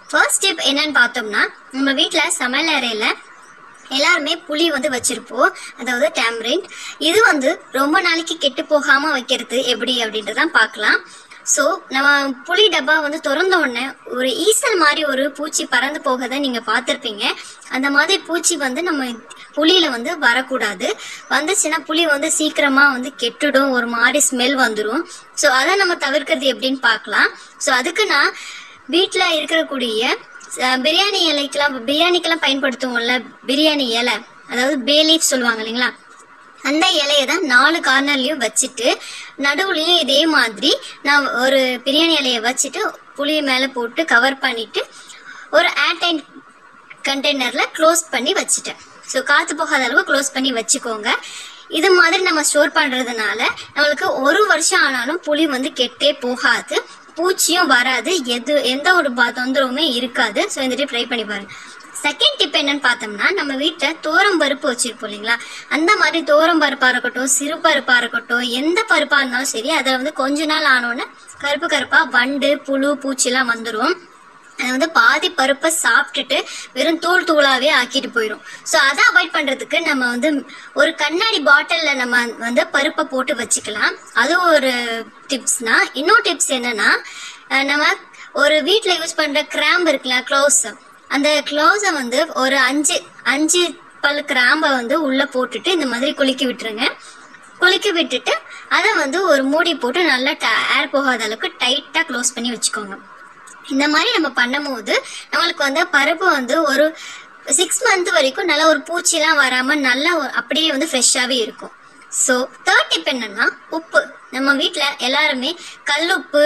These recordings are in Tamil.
ஃபர்ஸ்ட் டிப் என்னன்னு பார்த்தோம்னா நம்ம வீட்டில் சமையல் அறையில் எல்லாருமே புளி வந்து வச்சிருப்போம் அதாவது டேம்ரின் இது வந்து ரொம்ப நாளைக்கு கெட்டு போகாம வைக்கிறது எப்படி அப்படின்றதான் பார்க்கலாம் ஸோ நம்ம புளி டப்பா வந்து திறந்த உடனே ஒரு ஈசல் மாதிரி ஒரு பூச்சி பறந்து போகதை நீங்க பார்த்துருப்பீங்க அந்த மாதிரி பூச்சி வந்து நம்ம புளியில வந்து வரக்கூடாது வந்துச்சுன்னா புளி வந்து சீக்கிரமா வந்து கெட்டுடும் ஒரு மாதிரி ஸ்மெல் வந்துடும் ஸோ அதை நம்ம தவிர்க்கிறது எப்படின்னு பார்க்கலாம் ஸோ அதுக்கு நான் வீட்டில் இருக்கக்கூடிய அஹ், பிரியாணி இலைக்கெல்லாம் பிரியாணிக்கெல்லாம் பயன்படுத்துவோம்ல பிரியாணி இலை அதாவது பே லீஃப் சொல்லுவாங்க இல்லைங்களா அந்த இலையை தான் நாலு கார்னர்லயும் வச்சுட்டு நடுவுலயும் இதே மாதிரி நான் ஒரு பிரியாணி இலையை வச்சுட்டு புளிய மேலே போட்டு கவர் பண்ணிட்டு ஒரு ஏர்டைன் கண்டெய்னர்ல க்ளோஸ் பண்ணி வச்சுட்டேன் ஸோ காத்து போகாத அளவு க்ளோஸ் பண்ணி வச்சுக்கோங்க இது மாதிரி நம்ம ஸ்டோர் பண்றதுனால நம்மளுக்கு ஒரு வருஷம் ஆனாலும் புளி வந்து கெட்டே போகாது பூச்சியும் வராது எது எந்த ஒரு பா- தொந்தரவுமே இருக்காது ஸோ இந்த ட்ரை பண்ணி பாருங்க செகண்ட் டிப் என்னன்னு பார்த்தோம்னா நம்ம வீட்டில் தோரம் பருப்பு வச்சிருப்போம் இல்லைங்களா அந்த மாதிரி தோரம் பருப்பா இருக்கட்டும் சிறு பருப்பா இருக்கட்டும் எந்த பருப்பா இருந்தாலும் சரி அதில் வந்து கொஞ்ச நாள் ஆனோடனே கருப்பு கருப்பா வண்டு புழு பூச்சிலாம் வந்துடும் அது வந்து பாதி பருப்பை சாப்பிட்டுட்டு வெறும் தூள் தூளாவே ஆக்கிட்டு போயிடும் ஸோ அதை அவாய்ட் பண்றதுக்கு நம்ம வந்து ஒரு கண்ணாடி பாட்டில்ல நம்ம வந்து பருப்பை போட்டு வச்சுக்கலாம் அது ஒரு டிப்ஸ்னா இன்னொரு டிப்ஸ் என்னன்னா அஹ் நம்ம ஒரு வீட்டில் யூஸ் பண்ற கிராம்பு இருக்குல்ல க்ளோஸ் அந்த க்ளோஸை வந்து ஒரு அஞ்சு அஞ்சு பல் கிராம்பை வந்து உள்ள போட்டுட்டு இந்த மாதிரி குலுக்கி விட்டுருங்க குலுக்கி விட்டுட்டு அதை வந்து ஒரு மூடி போட்டு நல்லா ஏர் போகாத அளவுக்கு டைட்டாக க்ளோஸ் பண்ணி வச்சுக்கோங்க இந்த மாதிரி நம்ம பண்ணும்போது நம்மளுக்கு வந்து பருப்பு வந்து ஒரு சிக்ஸ் மந்த் வரைக்கும் நல்லா ஒரு பூச்சிலாம் வராமல் நல்லா ஒரு- அப்படியே வந்து ஃப்ரெஷ்ஷாகவே இருக்கும் ஸோ தேர்ட் டிப் என்னன்னா உப்பு நம்ம வீட்டில் எல்லாருமே கல்லுப்பு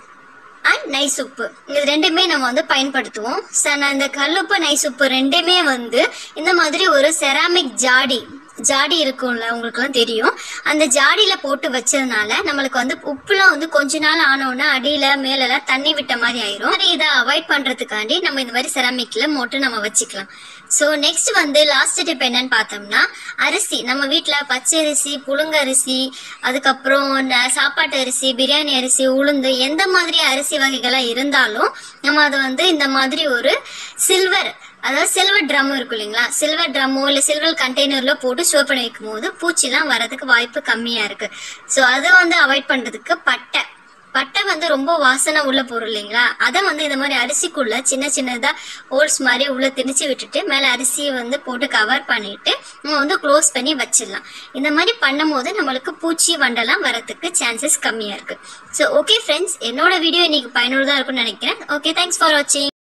அண்ட் நைஸ் உப்பு இது ரெண்டுமே நம்ம வந்து பயன்படுத்துவோம் ச நான் இந்த கல்லுப்பு நைஸ் உப்பு ரெண்டுமே வந்து இந்த மாதிரி ஒரு செராமிக் ஜாடி ஜாடி இருக்கும்ல உங்களுக்குலாம் தெரியும் அந்த ஜாடியில போட்டு வச்சதுனால நம்மளுக்கு வந்து உப்புலாம் வந்து கொஞ்ச நாள் ஆனோன்னா அடியில மேலெல்லாம் தண்ணி விட்ட மாதிரி ஆயிரும் சரி, இதை அவாய்ட் பண்றதுக்காண்டி நம்ம இந்த மாதிரி செராமிக்ல மோட்டு நம்ம வச்சுக்கலாம் ஸோ நெக்ஸ்ட் வந்து லாஸ்ட் டிப் என்னன்னு பார்த்தோம்னா அரிசி நம்ம வீட்டில் பச்சை அரிசி புழுங்கரிசி அதுக்கப்புறம் ந- சாப்பாட்டு அரிசி பிரியாணி அரிசி உளுந்து எந்த மாதிரி அரிசி வகைகளாக இருந்தாலும் நம்ம அதை வந்து இந்த மாதிரி ஒரு சில்வர் அதாவது சில்வர் ட்ரம் இருக்கும் இல்லைங்களா சில்வர் ட்ரம்மோ இல்லை சில்வர் கண்டெய்னர்ல போட்டு ஸ்டோர் பண்ணி வைக்கும் போது பூச்சிலாம் வரதுக்கு வாய்ப்பு கம்மியா இருக்கு ஸோ அதை வந்து அவாய்ட் பண்றதுக்கு பட்டை பட்டை வந்து ரொம்ப வாசனை உள்ள பொருள் இல்லைங்களா அதை வந்து இந்த மாதிரி அரிசிக்குள்ள சின்ன சின்னதா ஹோல்ஸ் மாதிரி உள்ள திணிச்சு விட்டுட்டு மேல அரிசியை வந்து போட்டு கவர் பண்ணிட்டு நம்ம வந்து க்ளோஸ் பண்ணி வச்சிடலாம் இந்த மாதிரி பண்ணும்போது நம்மளுக்கு பூச்சி வண்டெல்லாம் வரதுக்கு சான்சஸ் கம்மியா இருக்கு ஸோ ஓகே ஃப்ரெண்ட்ஸ் என்னோட வீடியோ இன்னைக்கு பயனுள்ளதா இருக்கும்னு நினைக்கிறேன் ஓகே தேங்க்ஸ் ஃபார் வாட்சிங்